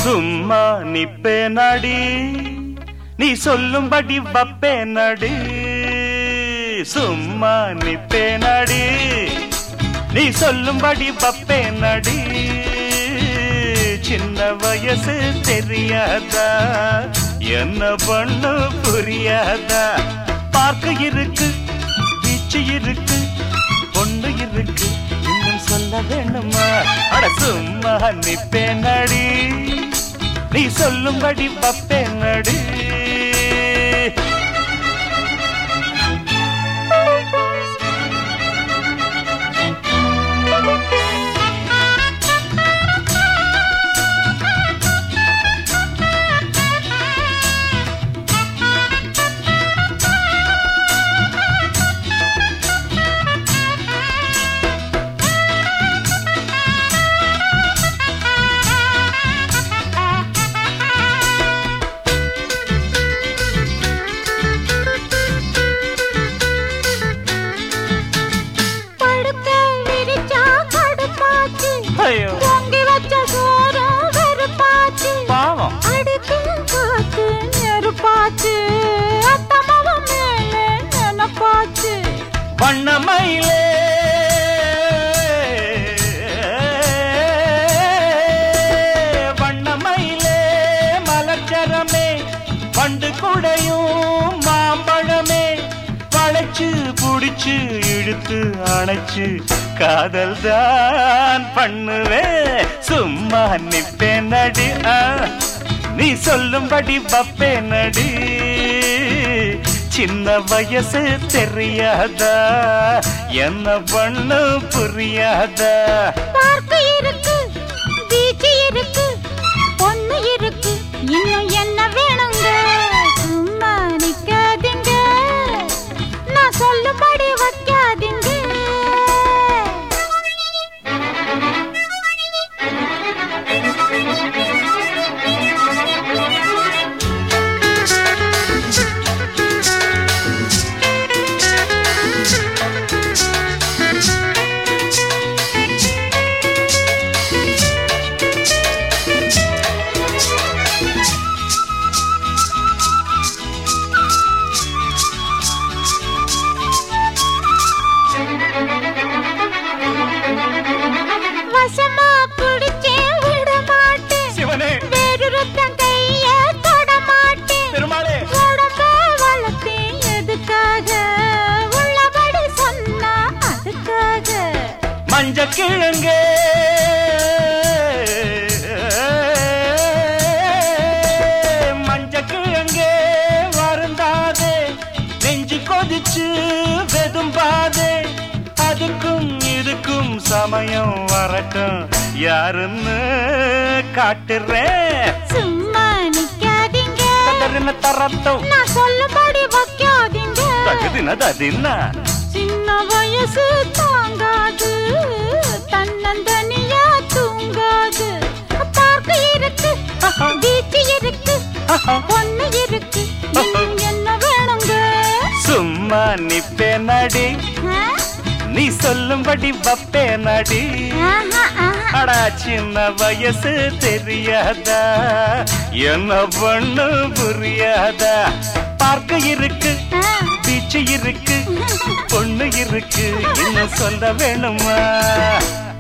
சும்மா நிப்பே நடி நீ சொல்லும்படி வப்பே நடி சும்மா நிப்பே நடி நீ சொல்லும்படி வப்பே நடி சின்ன வயசு தெரியாதா என்ன பண்ணு புரியாதா பார்க்க இருக்கு பீச்சு இருக்கு பொண்ணு இருக்கு இன்னும் சொல்ல வேணுமா அட சும்மா நிப்பே நடி நீ சொல்லும்படி பப்பே நடி படுக்க விரிச்சா கடுப்பாச்சு ஐயோ பொங்கி வச்ச சோறும் வெறுப்பாச்சு பாவம் அடிக்கும் காத்து நெருப்பாச்சு அத்தமாவும் மேலே நினப்பாச்சு வண்ணமயிலே வண்ணமயிலே மலர்ச்சரமே பண்டு குடையும் மாம்பழமே வளைச்சு புடிச்சு இழுத்து அணைச்சு காதல் தான் பண்ணுவேன் சும்மா நிப்பேன் நடி ஆ, நீ சொல்லும்படி வப்பே நடி சின்ன வயசு தெரியாதா என்ன பண்ணு புரியாதா பார்க்கு இருக்கு பீச்சு இருக்கு பொண்ணு இருக்கு இன்னும் என்ன வேணுங்க சும்மா நிக்காதீங்க நான் சொல்லும்படி வைக்காதீங்க வசமா பிடிச்சே விட மாட்டேன் சிவனே வேறு ரத்தம் கைய தொட மாட்டேன் பெருமாளே உடம்ப வளர்த்தேன் எதுக்காக உள்ளபடி சொன்னா அதுக்காக மஞ்ச கிழங்கே மஞ்ச கிழங்கே வருந்தாதே நெஞ்சு கொதிச்சு வெதும்பாதே அதுக்கும் இதுக்கும் சமயம் வரட்டும் யாருன்னு காட்டுறேன் சும்மா நிக்காதீங்க தரன தரட்டும் நான் சொல்லும்படி வைக்காதீங்க தகுதின ததின்ன சின்ன வயசு தாங்காது தன்னந்தனியா தூங்காது பார்க்க இருக்கு பீச்சு இருக்கு பொண்ணு இருக்கு இன்னும் என்ன வேணுங்க சும்மா நிப்பே நடி ஆ? நீ சொல்லும்படி வப்பே நடி ஆஹா, ஆஹா. அடா சின்ன வயசு தெரியாதா என்ன பண்ணு புரியாதா பார்க்க இருக்கு ஆ. பீச்சு இருக்கு பொண்ணு இருக்கு இன்னும் சொல்ல வேணுமா